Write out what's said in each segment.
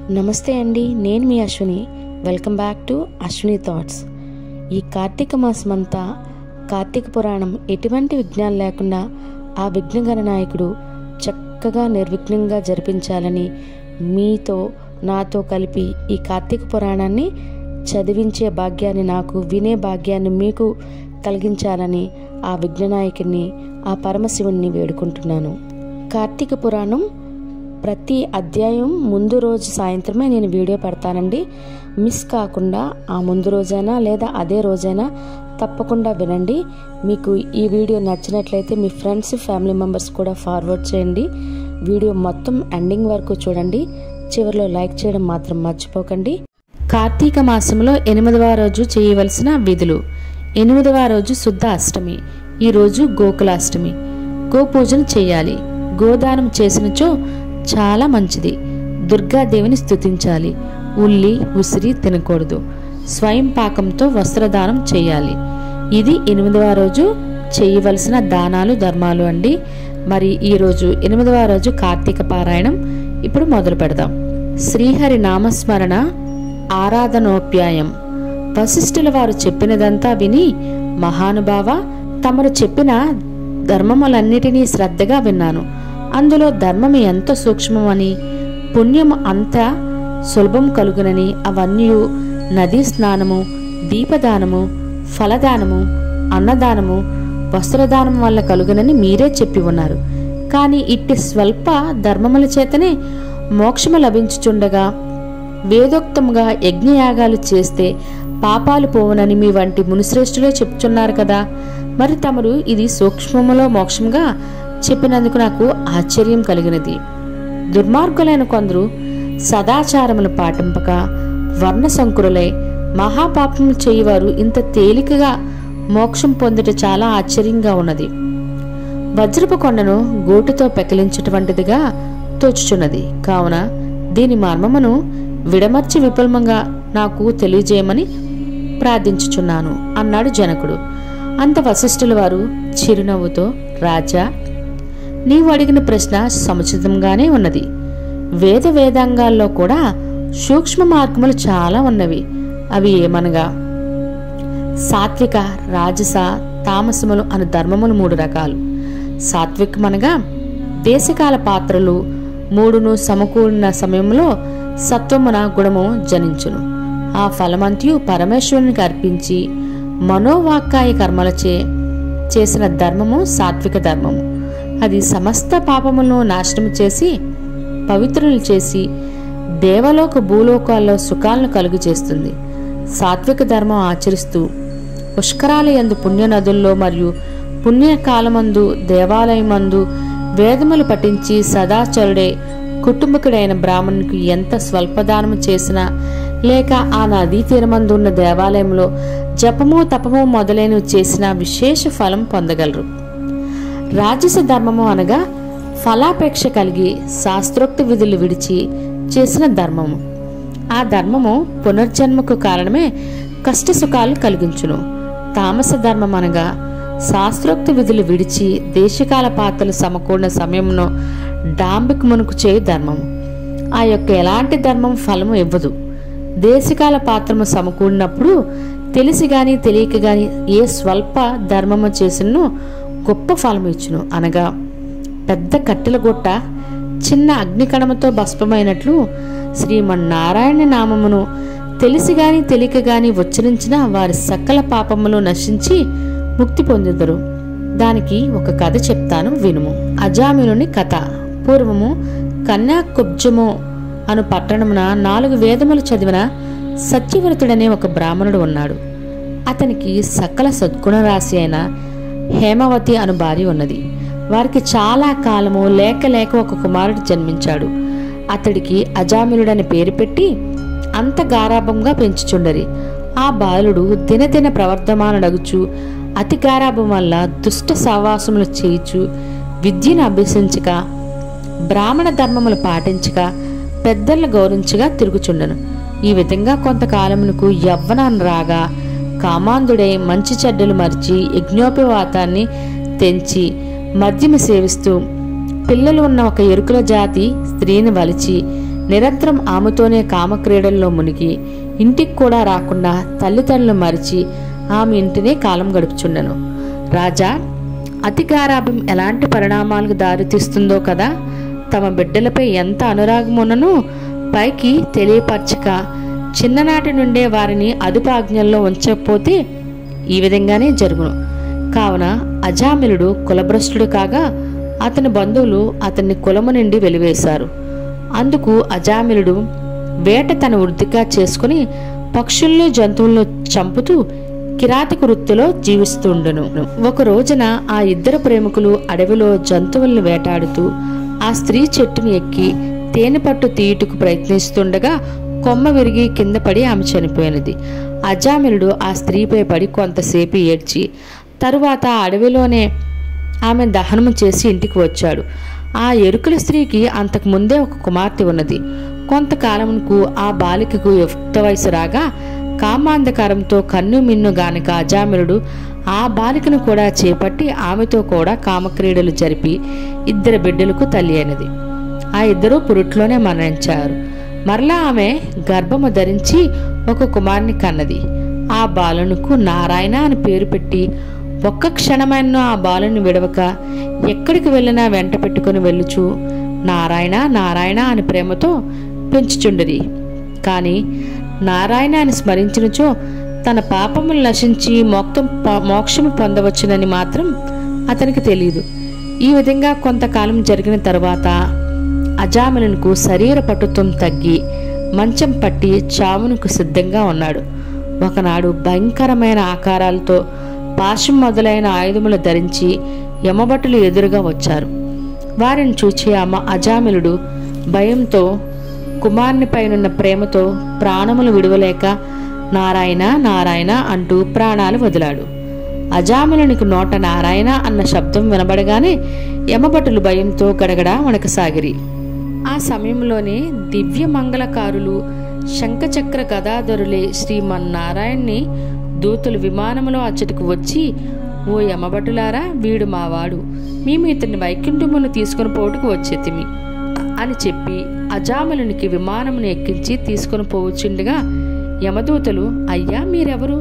నమస్తే అండి నేను మీ Ashwini welcome back to Ashwini thoughts ఈ కార్తీక మాసం అంతా కార్తీక పురాణం ఎటువంటి విఘ్నాలు లేకుండా ఆ విఘ్నగణ నాయకుడు చక్కగా నిర్విఘ్నంగా జరిపించాలని మీతో నాతో కలిపి ఈ కార్తీక పురాణాన్ని చదివించే భాగ్యాన్ని నాకు వినే భాగ్యాన్ని మీకు కలిగించాలని ఆ విఘ్ననాయకుడిని ఆ పరమశివుణ్ణి వేడుకుంటున్నాను కార్తీక పురాణం ప్రతి అధ్యాయం ముందు రోజు సాయంత్రమే నేను వీడియో పెడతానండి మిస్ కాకుండా ఆ ముందు రోజైనా లేదా అదే రోజైనా తప్పకుండా వినండి మీకు ఈ వీడియో నచ్చినట్లయితే మీ ఫ్రెండ్స్ ఫ్యామిలీ మెంబర్స్ కూడా ఫార్వర్డ్ చేయండి వీడియో మొత్తం ఎండింగ్ వరకు చూడండి చివరిలో లైక్ చేయడం మాత్రం మర్చిపోకండి కార్తీక మాసంలో ఎనిమిదవ రోజు చేయవలసిన విధులు ఎనిమిదవ రోజు శుద్ధ అష్టమి ఈ రోజు గోకులాష్టమి గోపూజన చేయాలి గోదానం చేసినచో చాలా మంచిది దుర్గాదేవిని స్తుతించాలి ఉల్లి ఉసిరి తినకూడదు స్వయం పాకంతో వస్త్రదానం చేయాలి ఇది ఎనిమిదవ రోజు చేయవలసిన దానాలు ధర్మాలు అండి మరి ఈరోజు ఎనిమిదవ రోజు కార్తీక పారాయణం ఇప్పుడు మొదలు పెడదాం శ్రీహరి నామస్మరణ ఆరాధనోప్యాయం వశిష్ఠుల వారు చెప్పినదంతా విని మహానుభావ తమరు చెప్పిన ధర్మములన్నిటినీ శ్రద్ధగా విన్నాను అందులో ధర్మం ఎంత సూక్ష్మమని పుణ్యం అంత సులభం కలుగునని అవన్నీ నదీ స్నానము దీపదానము ఫలదానము అన్నదానము వస్త్రదానం వల్ల కలుగునని మీరే చెప్పి ఉన్నారు కానీ ఇట్టి స్వల్ప ధర్మముల చేతనే మోక్షము లభించుచుండగా వేదోక్తముగా యజ్ఞయాగాలు చేస్తే పాపాలు పోవునని మీ వంటి మునిశ్రేష్ఠులే చెప్తున్నారు కదా మరి తమరు ఇది సూక్ష్మములో మోక్షంగా చెప్పినందుకు నాకు ఆశ్చర్యం కలిగినది దుర్మార్గులైన కొందరు సదాచారములు పాటింపక వర్ణశంకురులై మహాపాపములు చేయవారు ఇంత తేలికగా మోక్షం పొందుట చాలా ఆశ్చర్యంగా ఉన్నది వజ్రపు కొండను గోటుతో పెకిలించటువంటిదిగా తోచుచున్నది కావున దీని మర్మమును విడమర్చి విపులమంగా నాకు తెలియజేయమని ప్రార్థించుచున్నాను అన్నాడు జనకుడు అంత వశిష్ఠుల వారు చిరునవ్వుతో రాజా నీవు అడిగిన ప్రశ్న సముచితంగానే ఉన్నది వేద వేదాంగాల్లో కూడా సూక్ష్మ మార్గములు చాలా ఉన్నవి అవి ఏమనగా సాత్విక రాజస తామసములు అను ధర్మములు మూడు రకాలు సాత్వికమనగా దేశకాల పాత్రలు మూడును సమకూడిన సమయంలో సత్వమున గుణము జనించును ఆ ఫలమంతియు పరమేశ్వరునికి అర్పించి మనోవాక్కాయ కర్మలచే చేసిన ధర్మము సాత్విక ధర్మము అది సమస్త పాపములను నాశనం చేసి పవిత్రులు చేసి దేవలోక భూలోకాల్లో సుఖాలను కలుగు చేస్తుంది సాత్విక ధర్మం ఆచరిస్తూ పుష్కరాల యందు పుణ్యనదుల్లో మరియు పుణ్యకాలమందు దేవాలయమందు వేదములు పఠించి సదాచరుడే కుటుంబకుడైన బ్రాహ్మణునికి ఎంత స్వల్పదానము చేసినా లేక ఆ నదీ తీరమందు ఉన్న దేవాలయంలో జపము తపము మొదలైనవి చేసిన విశేష ఫలం పొందగలరు రాజస ధర్మము అనగా ఫలాపేక్ష కలిగి శాస్త్రోక్త విధులు విడిచి చేసిన ధర్మము ఆ ధర్మము పునర్జన్మకు కారణమే కష్ట సుఖాలు కలిగించును తామస ధర్మం అనగా శాస్త్రోక్త విధులు విడిచి దేశకాల పాత్రలు సమకూడిన సమయంలో డాంబికమునకు చేయు ధర్మము ఆ యొక్క ఎలాంటి ధర్మం ఫలము ఇవ్వదు దేశకాల పాత్రము సమకూడినప్పుడు తెలిసి గాని తెలియక గాని ఏ స్వల్ప ధర్మము చేసినో గొప్ప ఫలము ఇచ్చును అనగా పెద్ద కట్టెల గుట్ట చిన్న అగ్నికణముతో భస్మమైనట్లు శ్రీమన్నారాయణ నామమును తెలిసి గాని తెలియక గాని ఉచ్చరించిన వారి సకల పాపములు నశించి ముక్తి పొందుదరు దానికి ఒక కథ చెప్తాను వినుము అజామినుని కథ పూర్వము కన్యాకుబ్జము అను పట్టణమున నాలుగు వేదములు చదివిన సత్యవ్రతుడనే ఒక బ్రాహ్మణుడు ఉన్నాడు అతనికి సకల సద్గుణ రాశి అయిన హేమవతి అను భార్య ఉన్నది వారికి చాలా కాలము లేక లేక ఒక కుమారుడు జన్మించాడు అతడికి అజామినుడని పేరు పెట్టి అంత గారాభంగా పెంచుచుండరి ఆ బాలుడు దినదిన ప్రవర్ధమానుడగుచు అతి గారాభం వల్ల దుష్ట సహవాసములు చేయుచు విద్యను అభ్యసించక బ్రాహ్మణ ధర్మములు పాటించక పెద్దలను గౌరవించగా తిరుగుచుండను ఈ విధంగా కొంతకాలమునకు యవ్వనాన్ని రాగా కామాంధుడై మంచి చెడ్డలు మరిచి యజ్ఞోపవాతాన్ని తెంచి మద్యము సేవిస్తూ పిల్లలు ఉన్న ఒక ఎరుకుల జాతి స్త్రీని వలిచి నిరంతరం ఆమెతోనే కామక్రీడల్లో మునిగి ఇంటికి కూడా రాకుండా తల్లిదండ్రులు మరిచి ఆమె ఇంటినే కాలం గడుపుచుండెను రాజా అతి గారాభం ఎలాంటి పరిణామాలకు దారితీస్తుందో కదా తమ బిడ్డలపై ఎంత అనురాగమునను పైకి తెలియపరచక చిన్ననాటి నుండే వారిని అదుపు ఆజ్ఞల్లో ఉంచకపోతే ఈ విధంగానే జరుగును కావున అజామిలుడు కులభ్రష్టుడు కాగా అతని బంధువులు అతన్ని కులము నుండి వెలివేశారు అందుకు అజామిలుడు వేట తన వృత్తిగా చేసుకుని పక్షుల్ని జంతువులను చంపుతూ కిరాతక వృత్తిలో జీవిస్తుండెను ఒక రోజున ఆ ఇద్దరు ప్రేమికులు అడవిలో జంతువుల్ని వేటాడుతూ ఆ స్త్రీ చెట్టుని ఎక్కి తేనె పట్టు తీయుటకు ప్రయత్నిస్తుండగా కొమ్మ విరిగి కింద పడి ఆమె చనిపోయినది అజామిలుడు ఆ స్త్రీపై పడి కొంతసేపు ఏడ్చి తరువాత ఆ అడవిలోనే ఆమె దహనము చేసి ఇంటికి వచ్చాడు ఆ ఎరుకల స్త్రీకి అంతకు ముందే ఒక కుమార్తె ఉన్నది కొంతకాలమునకు ఆ బాలికకు యుక్త వయసు రాగా కామాంధకారంతో కన్ను మిన్ను గానక అజామిలుడు ఆ బాలికను కూడా చేపట్టి ఆమెతో కూడా కామక్రీడలు జరిపి ఇద్దరు బిడ్డలకు తల్లి అయినది ఆ ఇద్దరు పురుట్లోనే మరణించారు మరలా ఆమె గర్భము ధరించి ఒక కుమారుని కన్నది ఆ బాలునకు నారాయణ అని పేరు పెట్టి ఒక్క క్షణమైన ఆ బాలుని విడవక ఎక్కడికి వెళ్ళినా వెంట పెట్టుకుని వెళ్ళుచు నారాయణ నారాయణ అని ప్రేమతో పెంచుచుండది కానీ నారాయణ అని స్మరించినచో తన పాపములు నశించి మోక్తం మోక్షము పొందవచ్చునని మాత్రం అతనికి తెలియదు ఈ విధంగా కొంతకాలం జరిగిన తరువాత అజామిలనుకు శరీర పటుత్వం తగ్గి మంచం పట్టి చావునకు సిద్ధంగా ఉన్నాడు ఒకనాడు భయంకరమైన ఆకారాలతో పాశం మొదలైన ఆయుధములు ధరించి యమభటులు ఎదురుగా వచ్చారు వారిని చూచి అమ్మ అజామిలుడు భయంతో కుమారుని పైనున్న ప్రేమతో ప్రాణములు విడవలేక నారాయణ నారాయణ అంటూ ప్రాణాలు వదిలాడు అజామిలునికి నోట నారాయణ అన్న శబ్దం వినబడగానే యమభటులు భయంతో గడగడా వణకసాగిరి ఆ సమయంలోనే దివ్య మంగళకారులు శంఖచక్ర గదాధరులే శ్రీమన్నారాయణ్ణి దూతలు విమానములో అచ్చటికి వచ్చి ఓ యమభటులారా వీడు మావాడు మేము ఇతన్ని వైకుంఠమును తీసుకుని పోటుకు వచ్చేతిమి అని చెప్పి అజామిలునికి విమానమును ఎక్కించి తీసుకుని పోవచ్చుండగా యమదూతలు అయ్యా మీరెవరు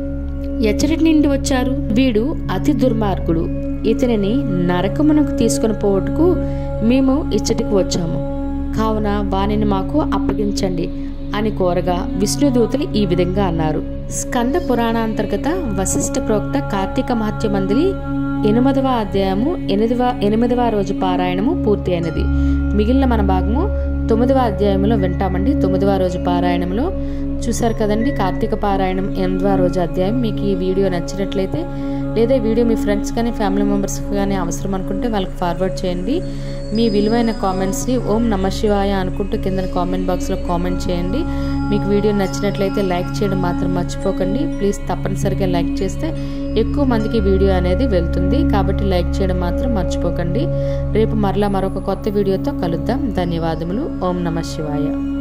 ఎచ్చటి నుండి వచ్చారు వీడు అతి దుర్మార్గుడు ఇతనిని నరకమునకు తీసుకుని పోవటకు మేము ఇచ్చటికి వచ్చాము కావున వానిని మాకు అప్పగించండి అని కోరగా విష్ణుదూతలు ఈ విధంగా అన్నారు స్కంద పురాణాంతర్గత వశిష్ఠ ప్రోక్త కార్తీక మహత్య మందిరి ఎనిమిదవ అధ్యాయము ఎనిమిదవ ఎనిమిదవ రోజు పారాయణము పూర్తి అయినది మిగిలిన మన భాగము తొమ్మిదవ అధ్యాయంలో వింటామండి తొమ్మిదవ రోజు పారాయణంలో చూసారు కదండి కార్తీక పారాయణం ఎనిమిదవ రోజు అధ్యాయం మీకు ఈ వీడియో నచ్చినట్లయితే లేదా ఈ వీడియో మీ ఫ్రెండ్స్ కానీ ఫ్యామిలీ మెంబర్స్కి కానీ అవసరం అనుకుంటే వాళ్ళకి ఫార్వర్డ్ చేయండి మీ విలువైన కామెంట్స్ని ఓం నమ శివాయ అనుకుంటూ కింద కామెంట్ బాక్స్లో కామెంట్ చేయండి మీకు వీడియో నచ్చినట్లయితే లైక్ చేయడం మాత్రం మర్చిపోకండి ప్లీజ్ తప్పనిసరిగా లైక్ చేస్తే ఎక్కువ మందికి వీడియో అనేది వెళ్తుంది కాబట్టి లైక్ చేయడం మాత్రం మర్చిపోకండి రేపు మరలా మరొక కొత్త వీడియోతో కలుద్దాం ధన్యవాదములు ఓం నమ శివాయ